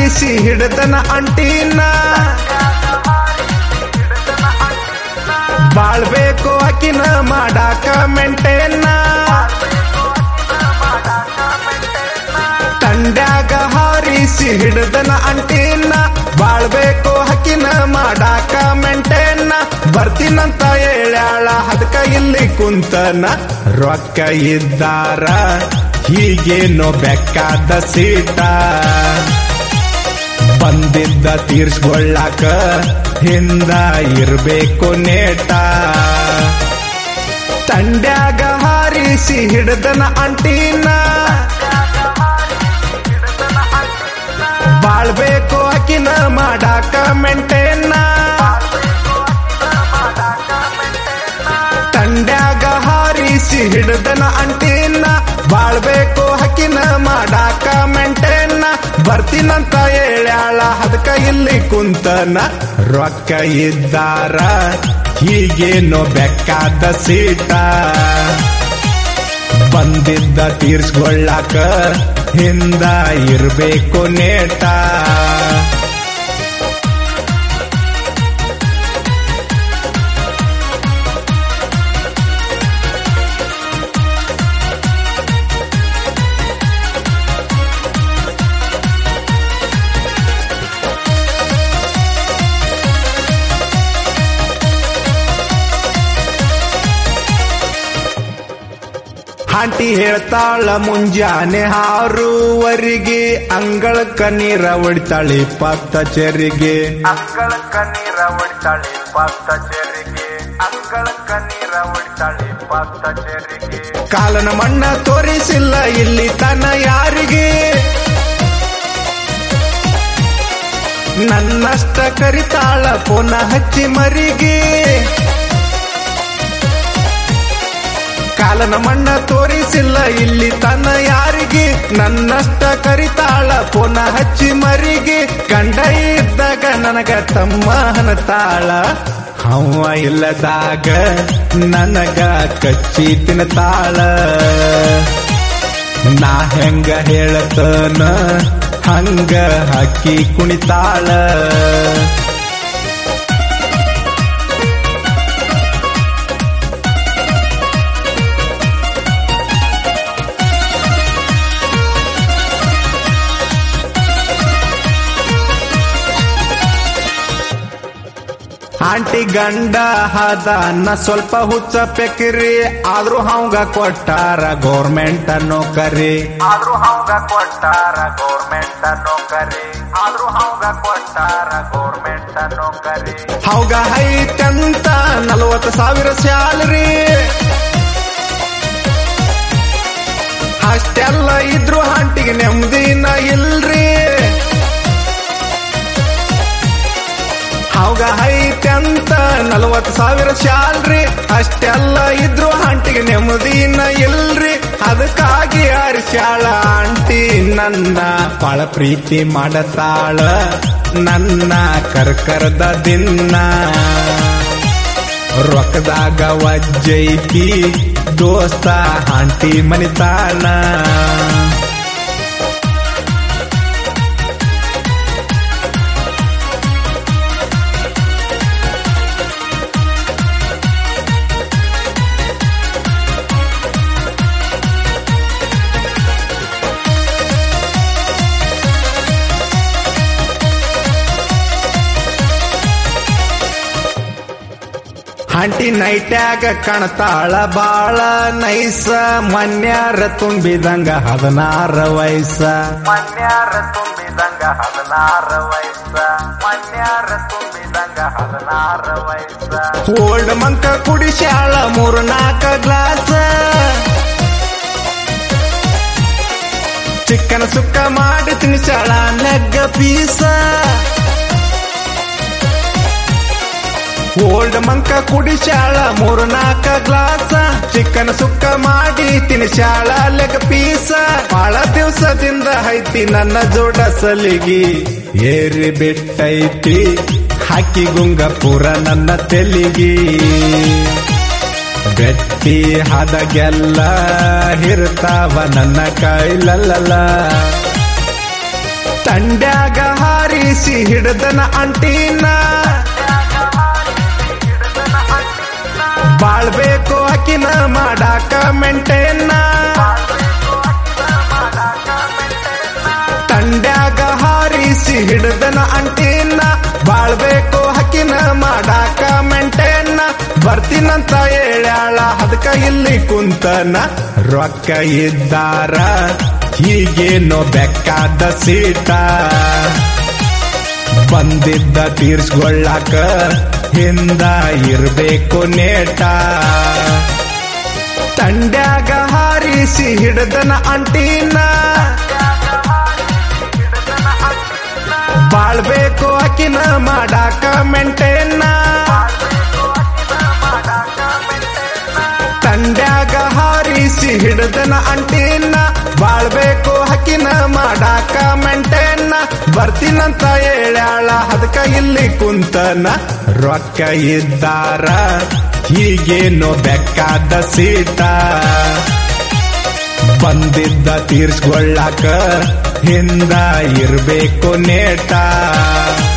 ಹಾರಿಸಿ ಹಿಡದನ ಅಂಟಿನ ಬಾಳ್ಬೇಕು ಆಕಿನ ಮಾಡಾಕ ಮೆಂಟೇನ ತಂಡ್ಯಾಗ ಹಾರಿಸಿ ಹಿಡದನ ಅಂಟಿನ ಬಾಳ್ಬೇಕು ಹಕ್ಕಿನ ಮಾಡಾಕ ಮೆಂಟೇನ ಬರ್ತೀನಂತ ಹೇಳ್ಯಾಳ ಅದಕ್ಕ ಇಲ್ಲಿ ಕುಂತನ ರೊಕ್ಕ ಇದ್ದಾರ ಹೀಗೇನೋ ಬೆಕ್ಕಾದ ಸೀಟ ಬಂದಿದ್ದ ತೀರ್ಸ್ಕೊಳ್ಳಾಕ ಹಿಂದ ಇರ್ಬೇಕು ನೇಟ ತಂಡ್ಯಾಗ ಹಾರಿಸಿ ಹಿಡದನ ಅಂಟಿನ ಬಾಳ್ಬೇಕು ಆಕಿನ ಮಾಡಾಕ ಮೆಂಟೇನ ತಂಡ್ಯಾಗ ಹಾರಿಸಿ ಹಿಡದನ ಅಂಟಿನ ಬಾಳ್ಬೇಕು ಹಕ್ಕಿನ ಮಾಡಾಕ ಮೆಂಟೇನ ಬರ್ತೀನಂತ ಹೇಳ್ಯಾಳ ಅದಕ್ಕ ಇಲ್ಲಿ ಕುಂತನ ರೊಕ್ಕ ಇದ್ದಾರ ಹೀಗೇನೋ ಬೆಕ್ಕಾದ ಸೀಟ ಬಂದಿದ್ದ ತೀರ್ಸ್ಕೊಳ್ಳಾಕ ಹಿಂದ ಇರ್ಬೇಕು ನೇಟ ಆಂಟಿ ಹೇಳ್ತಾಳ ಮುಂಜಾನೆ ಆರೂವರೆಗೆ ಅಂಗಳಕ್ಕ ನೀರ ಹೊಡಿತಾಳೆ ಇಪ್ಪತ್ತ ಚೆರಿಗೆ ಅಂಗಳಕ್ಕ ನೀರ ಹೊಡಿತಾಳೆ ಭಕ್ತ ಚೆರಿಗೆ ಅಂಗಳಕ್ಕ ನೀರ ಹೊಡಿತಾಳೆ ಭಕ್ತ ಚೆರಿಗೆ ಕಾಲನ ಮಣ್ಣ ತೋರಿಸಿಲ್ಲ ಇಲ್ಲಿ ತನ ಯಾರಿಗೆ ನನ್ನಷ್ಟ ಕರಿತಾಳ ಪುನಃ ಹಚ್ಚಿ ಮರಿಗೆ ಕಾಲನ ಮಣ್ಣ ತೋರಿಸಿಲ್ಲ ಇಲ್ಲಿ ತನ್ನ ಯಾರಿಗೆ ನನ್ನಷ್ಟ ಕರಿತಾಳ ಪುನಃ ಹಚ್ಚಿ ಮರಿಗೆ ಗಂಡ ಇದ್ದಾಗ ನನಗ ತಮ್ಮ ಹನತಾಳ ಅವ ಇಲ್ಲದಾಗ ನನಗ ಕಚ್ಚಿ ತಿನ್ನತಾಳ ನಾ ಹೆಂಗ ಹೇಳತನ ಹಂಗ ಹಕ್ಕಿ ಕುಣಿತಾಳ ಆಂಟಿ ಗಂಡ ಹದನ್ನ ಸ್ವಲ್ಪ ಹುಚ್ಚ ಪೆಕ್ರಿ ಆದ್ರೂ ಅವಂಗ ಕೊಟ್ಟಾರ ಗೌರ್ಮೆಂಟ್ ನೌಕರಿ ಆದ್ರೂ ಅವಂಗ ಕೊಟ್ಟಾರ ಗೌರ್ಮೆಂಟ್ ನೌಕರಿ ಆದ್ರೂ ಅವಂಗ ಕೊಟ್ಟಾರ ಗೌರ್ಮೆಂಟ್ ನೌಕರಿ ಅವಾಗ ಐತಂತ ನಲವತ್ತು ಸಾವಿರ ಸ್ಯಾಲರಿ ಅಷ್ಟೆಲ್ಲ ಇದ್ರು ಆಂಟಿಗೆ ನೆಮ್ಮದಿನ ಇಲ್ರಿ ಅವಾಗ ಐತಂತ ನಲವತ್ತು ಸಾವಿರ ಸ್ಯಾಲ್ರಿ ಅಷ್ಟೆಲ್ಲ ಇದ್ರು ಆಂಟಿಗೆ ನೆಮ್ಮದಿನ ಇಲ್ರಿ ಅದಕ್ಕಾಗಿ ಹರ್ಷಾಳ ಆಂಟಿ ನನ್ನ ಬಾಳ ಪ್ರೀತಿ ಮಾಡತಾಳ ನನ್ನ ಕರ್ಕರ್ದ ದಿನ ರೊಕ್ಕದಾಗ ವಜ್ಜೈತಿ ದೋಸ್ತ ಆಂಟಿ ಮನಿತಾನ ಆಂಟಿ ನೈಟ್ಯಾಗ ಕಾಣ್ತಾಳ ಬಾಳ ನೈಸ ಮನ್ಯಾರ ತುಂಬಿದಂಗ ಹದಿನಾರ ವಯಸ್ಸ ಮನ್ಯಾರ ತುಂಬಿದಂಗ ಹದಿನಾರ ವಯಸ್ಸ ಮನ್ಯಾರ ತುಂಬಿದಂಗ ಹದಿನಾರ ವಯಸ್ಸ ಓಲ್ಡ್ ಮಂಕ ಕುಡಿಸ್ಯಾಳ ಮೂರು ನಾಲ್ಕ ಗ್ಲಾಸ್ ಚಿಕ್ಕನ ಸುಕ್ಕ ಮಾಡಿ ತಿನ್ಸಾಳ ನೆಗ್ಗ ಪೀಸ ಓಲ್ಡ್ ಮಂಕ ಕುಡಿಸ್ಯಾಳ ಮೂರು ನಾಲ್ಕ ಗ್ಲಾಸ ಚಿಕ್ಕನ ಸುಕ್ಕ ಮಾಡಿ ತಿನ್ಸಾಳ ಲೆಗ್ ಪೀಸ ಬಾಳ ದಿವಸದಿಂದ ಐತಿ ನನ್ನ ಜೋಡ ಸಲಿಗಿ ಏರಿ ಬಿಟ್ಟೈತಿ ಹಾಕಿ ಗುಂಗ ಪೂರ ನನ್ನ ತೆಲಿಗಿ ಗಟ್ಟಿ ಹದಗೆಲ್ಲ ಹಿರ್ತಾವ ನನ್ನ ಕೈಲಲ್ಲ ತಂಡ್ಯಾಗ ಹಾರಿಸಿ ಹಿಡ್ದನ ಅಂಟಿನ ಬಾಳ್ಬೇಕು ಅಕಿನ ಮಾಡಾಕ ಮೆಂಟೇನ ತಂಡ್ಯಾಗ ಹಾರಿಸಿ ಹಿಡ್ದನ ಅಂಟಿನ ಬಾಳ್ಬೇಕು ಹಕ್ಕಿನ ಮಾಡಾಕ ಮೆಂಟೇನ ಬರ್ತೀನಂತ ಹೇಳ್ಯಾಳ ಅದಕ್ಕ ಇಲ್ಲಿ ಕುಂತನ ರೊಕ್ಕ ಇದ್ದಾರ ಹೀಗೇನೋ ಬೆಕ್ಕಾದ ಸೀಟ ಬಂದಿದ್ದ ತೀರ್ಸ್ಕೊಳ್ಳಾಕ ಹಿಂದ ಇರ್ಬೇಕು ನೇಟ ತಂಡ್ಯಾಗ ಹಾರಿಸಿ ಹಿಡ್ದನ ಅಂಟಿನ ಬಾಳ್ಬೇಕು ಅಕಿನ ಮಾಡಾಕ ಮೆಂಟೇನ ತಂಡ್ಯಾಗ ಹಾರಿಸಿ ಹಿಡ್ದನ ಅಂಟಿನ ಬಾಳ್ಬೇಕು ಹಕ್ಕಿನ ಮಾಡಾಕ ಮೆಂಟೇನ ಬರ್ತೀನಂತ ಹೇಳ್ಯಾಳ ಅದಕ್ಕ ಇಲ್ಲಿ ಕುಂತನ ರೊಕ್ಕ ಇದ್ದಾರ ಹೀಗೇನೋ ಬೆಕ್ಕಾದ ಸೀಟ ಬಂದಿದ್ದ ತೀರ್ಸ್ಕೊಳ್ಳಾಕ ಹಿಂದ ಇರ್ಬೇಕು ನೇಟ